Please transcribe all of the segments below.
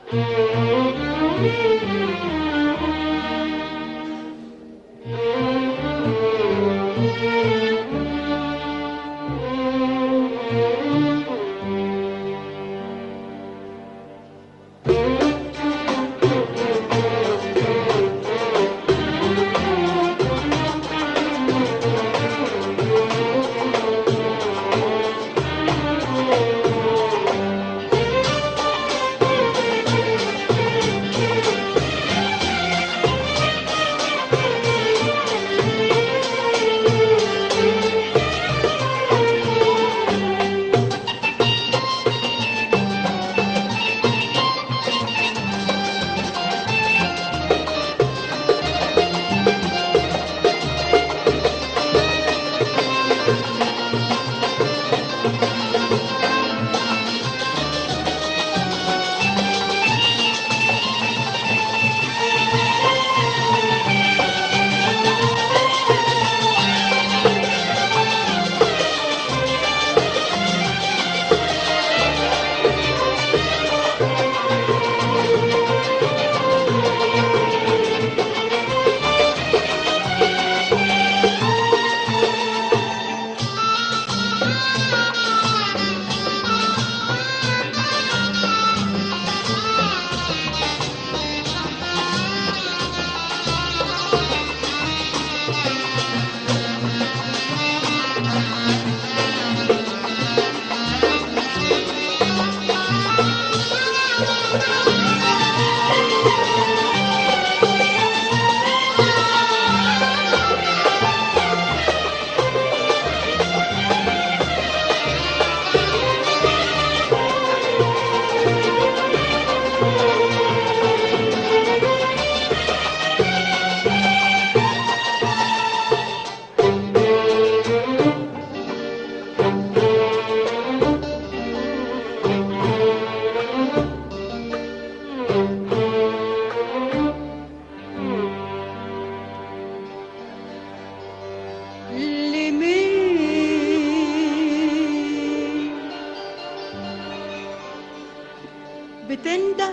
بتنده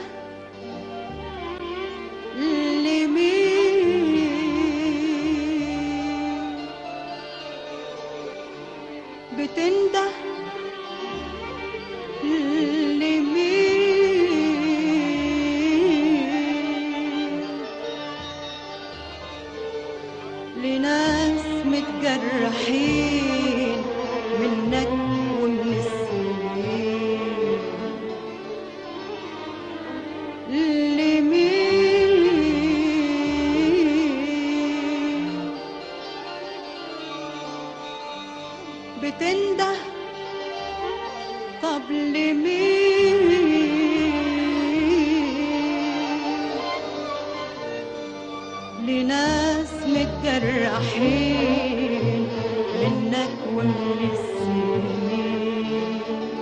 لمين بتنده لمين لناس متجرحين منك ومن السنين لمين بتنده طب لمين لناس متجرحين منك ومن السنين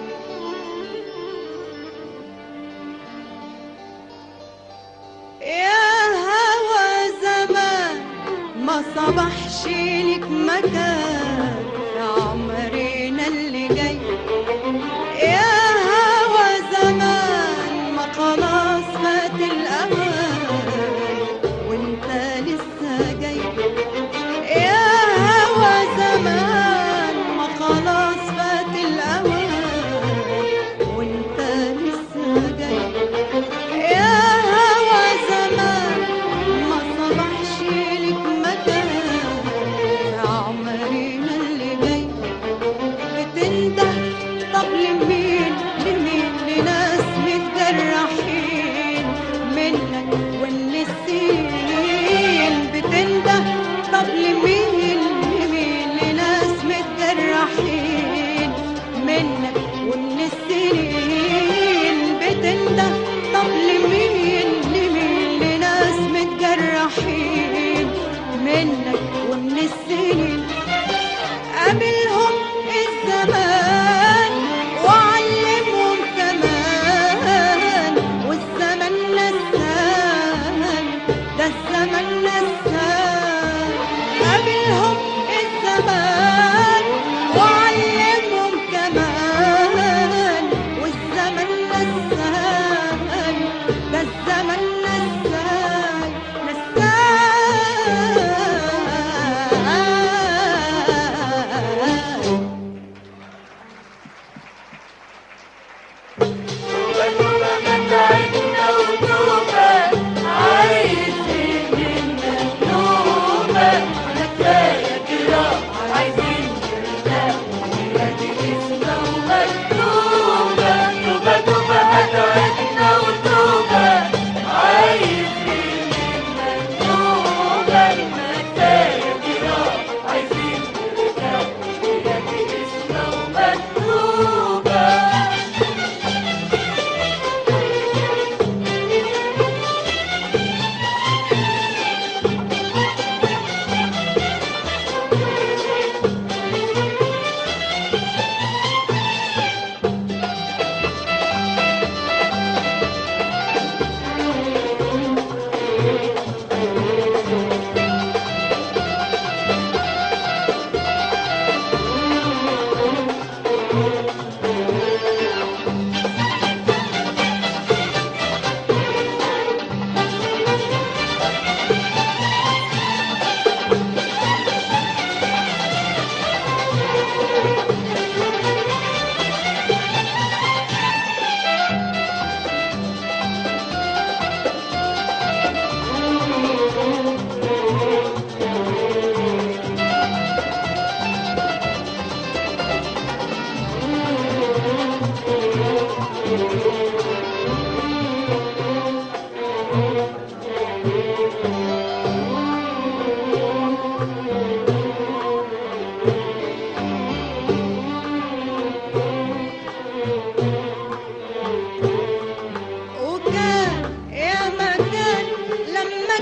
يا هوى زمان ما صبحش لك مكان في عمرنا اللي جاي يا هوى زمان ما خلاص فات الأوان وانت لسه جاي يا هوى زمان ما خلاص فات الأوان وانت لسه جاي يا هوى زمان ما صبحش لك مكان في عمرنا اللي جاي بتنده طب لمين لمين لناس متجرحين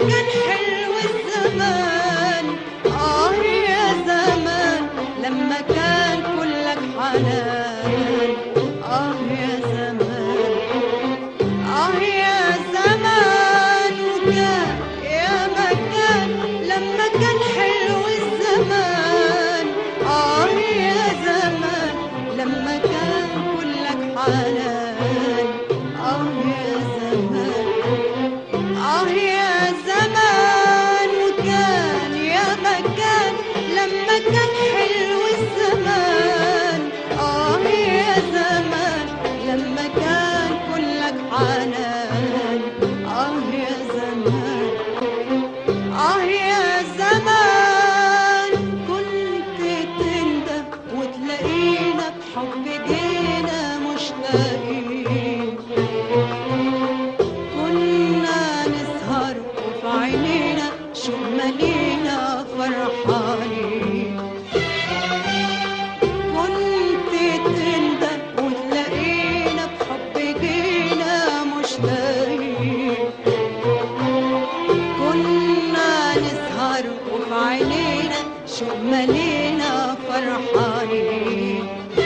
كان حلو الزمان اه يا زمان لما كان كلك حنان اه يا زمان اه يا زمان وكان يا مكان لما كان حلو الزمان اه يا زمان لما كان كلك حنان اه يا زمان آه يا زمان وكان يا مكان لما كان حلو الزمان آه يا زمان لما كان كلك حنان آه يا زمان آه يا زمان كنت تندى وتلاقينا بحب جينا مشتاقين كنا نسهر وفي عينينا شو مالينا فرحانين كنت تندى وتلاقينا بحب جينا مشتاقين كنا نسهر وفي عينينا شو مالينا فرحانين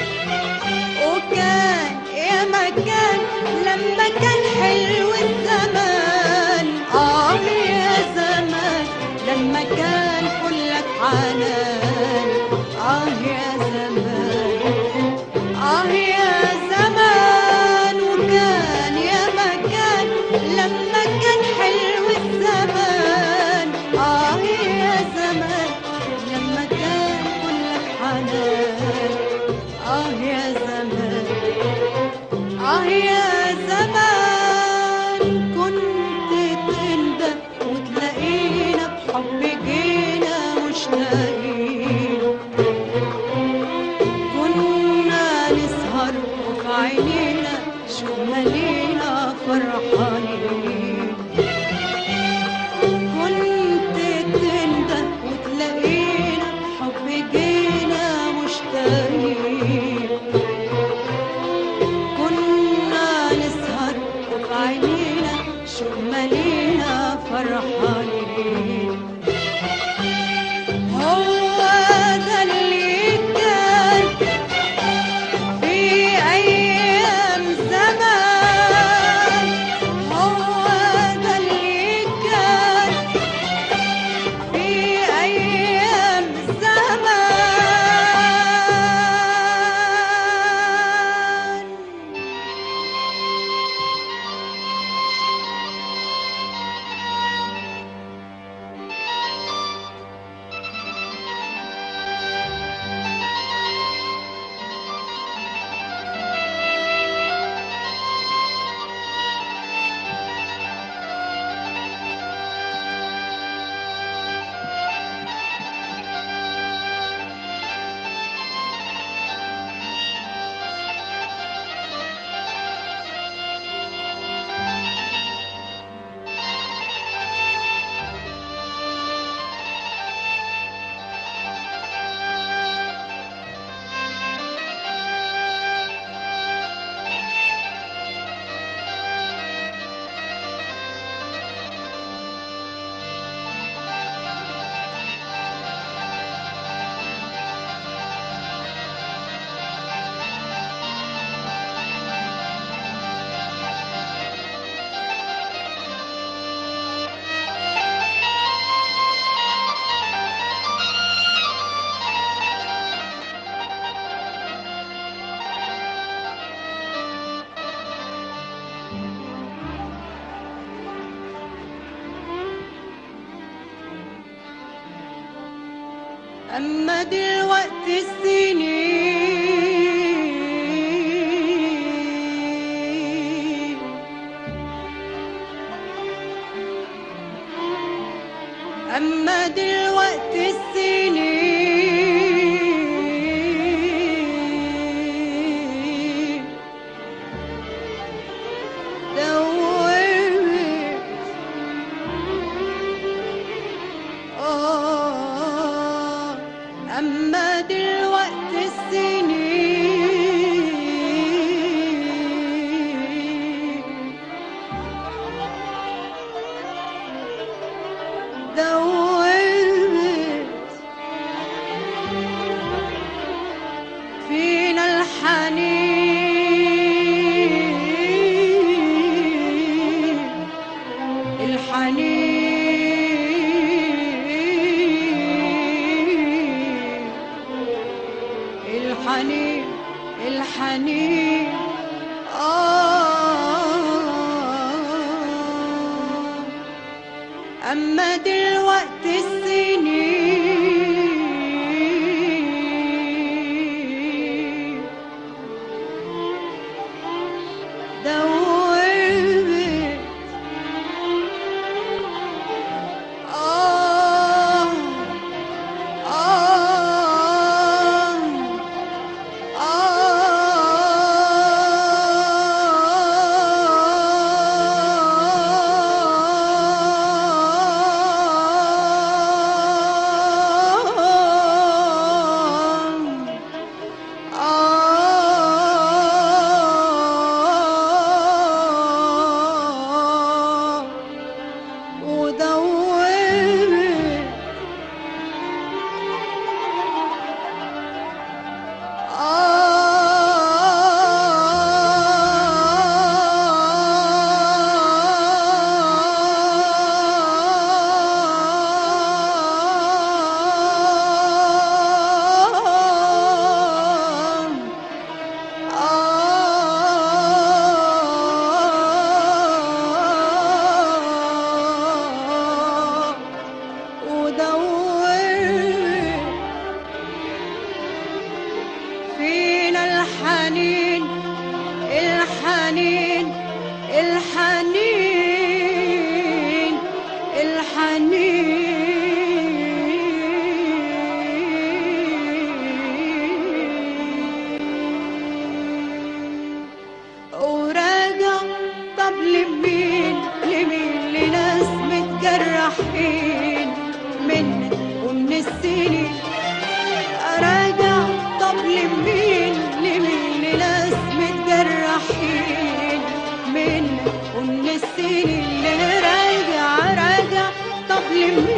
وكان يا مكان لما كان حلو الزمان اه يا زمان لما كان كلك حنان اه يا زمان اه يا زمان وكان يا مكان لما كان حلو الزمان اه يا زمان لما كان كلك حنان اه يا زمان آه يا زمان كنت تندى وتلاقينا بحب جينا مشتاقين كنا نسهر وفي عينينا شو مالينا فرحانين كنت تندى وتلاقينا بحب جينا مشتاقين كنا نسهر وفي عينينا شو مالينا فرحانين هو ده اللي كان في أيام زمان هو ده اللي كان في أيام زمان أما دلوقتي السنين أما دلوقتي السنين دوبت آه أما دلوقتي السنين الحنين الحنين الحنين آه أما دلوقتي السنين دوبت آه آه ودوبت ودور فينا الحنين الحنين الحنين الحنين وراجع طب لمين لمين لناس متجرحين من ومن السنين راجع طب لمين لمين لناس متجرحين من ومن السنين راجع راجع طب لمين